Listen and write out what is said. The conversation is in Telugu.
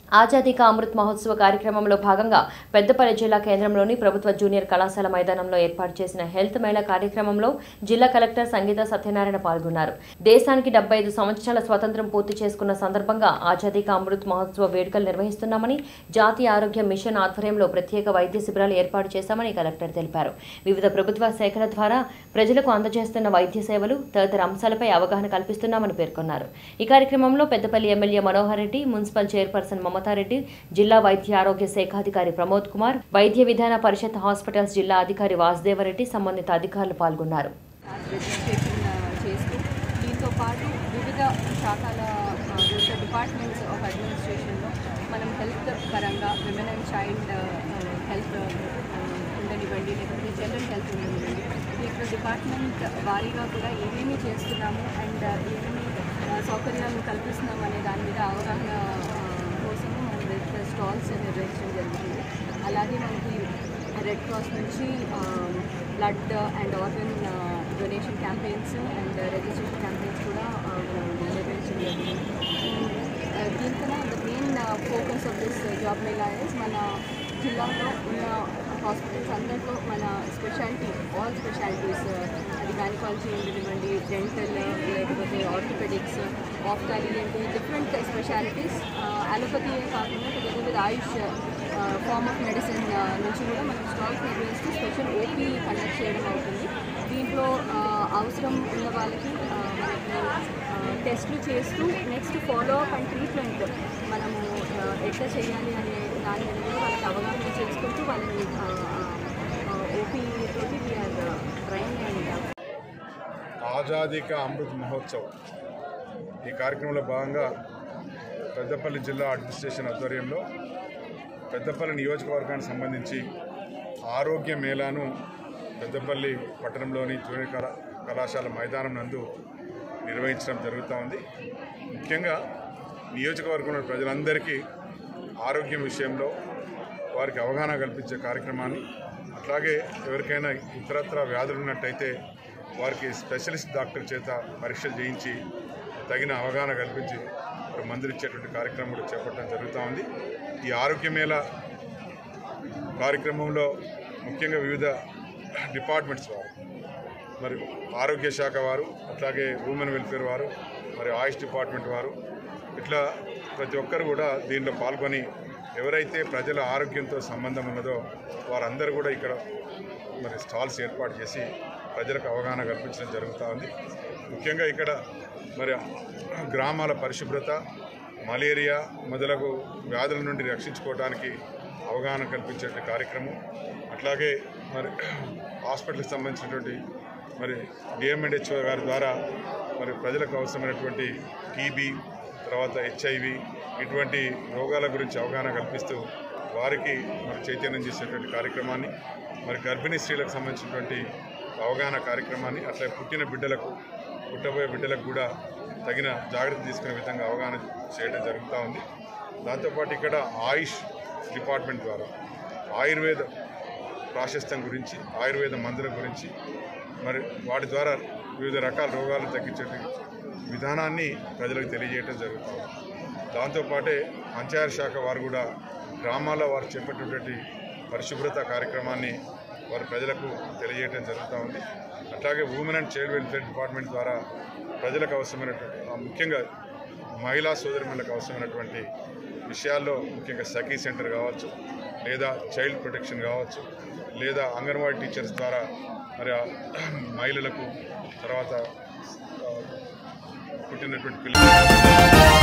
ఆజాదీ కా అమృత్ మహోత్సవ కార్యక్రమంలో భాగంగా పెద్దపల్లి జిల్లా కేంద్రంలోని ప్రభుత్వ జూనియర్ కళాశాల మైదానంలో ఏర్పాటు చేసిన హెల్త్ మేళా కార్యక్రమంలో జిల్లా కలెక్టర్ సంగీత సత్యనారాయణ పాల్గొన్నారు దేశానికి డెబ్బై ఐదు సంవత్సరాల స్వతంత్రం పూర్తి చేసుకున్న సందర్భంగా ఆజాదీ కా అమృత్ మహోత్సవ వేడుకలు నిర్వహిస్తున్నామని జాతీయ ఆరోగ్య మిషన్ ఆధ్వర్యంలో ప్రత్యేక వైద్య శిబిరాలు ఏర్పాటు చేశామని కలెక్టర్ తెలిపారు వివిధ ప్రభుత్వ శాఖల ద్వారా ప్రజలకు అందజేస్తున్న వైద్య సేవలు తదితర అంశాలపై అవగాహన కల్పిస్తున్నామని పేర్కొన్నారు ఈ కార్యక్రమంలో Peddapalli MLA Manohar Reddy municipal chairperson Mamatha Reddy జిల్లా వైద్య ఆరోగ్య శాఖాధికారి ప్రమోద్ కుమార్ వైద్య విధాన పరిషత్ హాస్పిటల్స్ జిల్లా అధికారి వాసుదేవరెడ్డి సంబంధిత అధికారులు పాల్గొన్నారు రిజిస్ట్రేషన్ చేస్తూ దీంతో పాటు వివిధ శాఖల ఆ, వివిధ డిపార్ట్మెంట్స్ ఆఫ్ అడ్మినిస్ట్రేషన్లో మనం హెల్త్ పరంగా విమెన్ అండ్ చైల్డ్ హెల్త్ ఉండనివ్వండి లేకపోతే చిల్డ్రన్ హెల్త్ ఉండనివ్వండి ఇక్కడ డిపార్ట్మెంట్ వారీగా కూడా ఏమేమి చేస్తున్నాము అండ్ ఏమేమి ఆ, సౌకర్యాలను కల్పిస్తున్నాము అనే దాని మీద అవగాహన ఆ, కోసము మనం వివిధ స్టాల్స్ నిర్వహించడం జరుగుతుంది అలాగే మనకి రెడ్ క్రాస్ నుంచి blood and organ donation campaigns and registration campaigns కూడా ఆ, మనం నిర్వహించడం జరిగింది దీంతో the main focus of this job mela is మన జిల్లాలో ఉన్న హాస్పిటల్స్ అందరిలో మన స్పెషాలిటీ ఆల్ స్పెషాలిటీస్ అది గైనకాలజీ ఉండనివ్వండి డెంటల్ లేకపోతే ఆర్థోపెడిక్స్ ఆఫ్టాలీ అంటే డిఫరెంట్ స్పెషాలిటీస్ అలోపతి కాకుండా together with AYUSH form of medicine నుంచి కూడా మనం స్టాల్స్ నిర్వహిస్తూ స్పెషల్ ఓపీ కండక్ట్ చేయడం అవుతుంది దీంట్లో ఆ, అవసరం ఉన్న వాళ్ళకి ఆ, మనకి టెస్ట్లు చేస్తూ next follow up and treatment మనము ఆ, ఎట్లా చేయాలి అనే దాని మీద కూడా వాళ్ళకి అవగాహన చేసుకుంటూ వాళ్ళని ఓపీ తోటి వీఆర్ ట్రైన్ అండ్ ఆజాదీ కా అమృత్ మహోత్సవ్ ఈ కార్యక్రమంలో భాగంగా పెద్దపల్లి జిల్లా అడ్మినిస్ట్రేషన్ ఆధ్వర్యంలో పెద్దపల్లి నియోజకవర్గానికి సంబంధించి ఆరోగ్య మేళాను పెద్దపల్లి పట్టణంలోని జూనియర్ కళా కళాశాల మైదానం నందు నిర్వహించడం జరుగుతూ ఉంది ముఖ్యంగా నియోజకవర్గంలో ప్రజలందరికీ ఆరోగ్యం విషయంలో వారికి అవగాహన కల్పించే కార్యక్రమాన్ని అట్లాగే ఎవరికైనా ఇతరత్ర వ్యాధులు ఉన్నట్టయితే వారికి స్పెషలిస్ట్ డాక్టర్ చేత పరీక్షలు చేయించి తగిన అవగాహన కల్పించి వారు మందులు ఇచ్చేటువంటి కార్యక్రమం కూడా చేపట్టడం జరుగుతూ ఉంది ఈ ఆరోగ్య మేళ కార్యక్రమంలో ముఖ్యంగా వివిధ డిపార్ట్మెంట్స్ వారు మరి ఆరోగ్య శాఖ వారు అట్లాగే ఉమెన్ వెల్ఫేర్ వారు మరి ఆయుష్ డిపార్ట్మెంట్ వారు ఇట్లా ప్రతి ఒక్కరు కూడా దీంట్లో పాల్గొని ఎవరైతే ప్రజల ఆరోగ్యంతో సంబంధం ఉన్నదో వారందరూ కూడా ఇక్కడ మరి స్టాల్స్ ఏర్పాటు చేసి ప్రజలకు అవగాహన కల్పించడం జరుగుతూ ఉంది ముఖ్యంగా ఇక్కడ మరి గ్రామాల పరిశుభ్రత మలేరియా మొదలగు వ్యాధుల నుండి రక్షించుకోవడానికి అవగాహన కల్పించే కార్యక్రమం అట్లాగే మరి హాస్పిటల్కి సంబంధించినటువంటి మరి డిఎంఎండ్హెచ్ఓ గారి ద్వారా మరి ప్రజలకు అవసరమైనటువంటి టీబీ తర్వాత హెచ్ఐవి ఇటువంటి రోగాల గురించి అవగాహన కల్పిస్తూ వారికి మరి చైతన్యం చేసేటువంటి కార్యక్రమాన్ని మరి గర్భిణీ స్త్రీలకు సంబంధించినటువంటి అవగాహన కార్యక్రమాన్ని అట్లా పుట్టిన బిడ్డలకు పుట్టబోయే బిడ్డలకు కూడా తగిన జాగ్రత్త తీసుకునే విధంగా అవగాహన చేయడం జరుగుతూ ఉంది దాంతోపాటు ఇక్కడ ఆయుష్ డిపార్ట్మెంట్ ద్వారా ఆయుర్వేద ప్రాశస్త్యం గురించి ఆయుర్వేద మందుల గురించి మరి వాటి ద్వారా వివిధ రకాల రోగాలను తగ్గించే విధానాన్ని ప్రజలకు తెలియజేయడం జరుగుతుంది దాంతోపాటే పంచాయతీ శాఖ వారు కూడా గ్రామాల్లో వారు చేపట్టినటువంటి పరిశుభ్రత కార్యక్రమాన్ని వారు ప్రజలకు తెలియజేయడం జరుగుతూ ఉంది అట్లాగే women and child welfare department ద్వారా ప్రజలకు అవసరమైనటువంటి ఆ ముఖ్యంగా మహిళా సోదరిమణులకు అవసరమైనటువంటి విషయాల్లో ముఖ్యంగా సఖీ సెంటర్ కావచ్చు లేదా చైల్డ్ ప్రొటెక్షన్ కావచ్చు లేదా అంగన్వాడీ టీచర్స్ ద్వారా మరి ఆ మహిళలకు తర్వాత ఆ, పుట్టినటువంటి పిల్లలు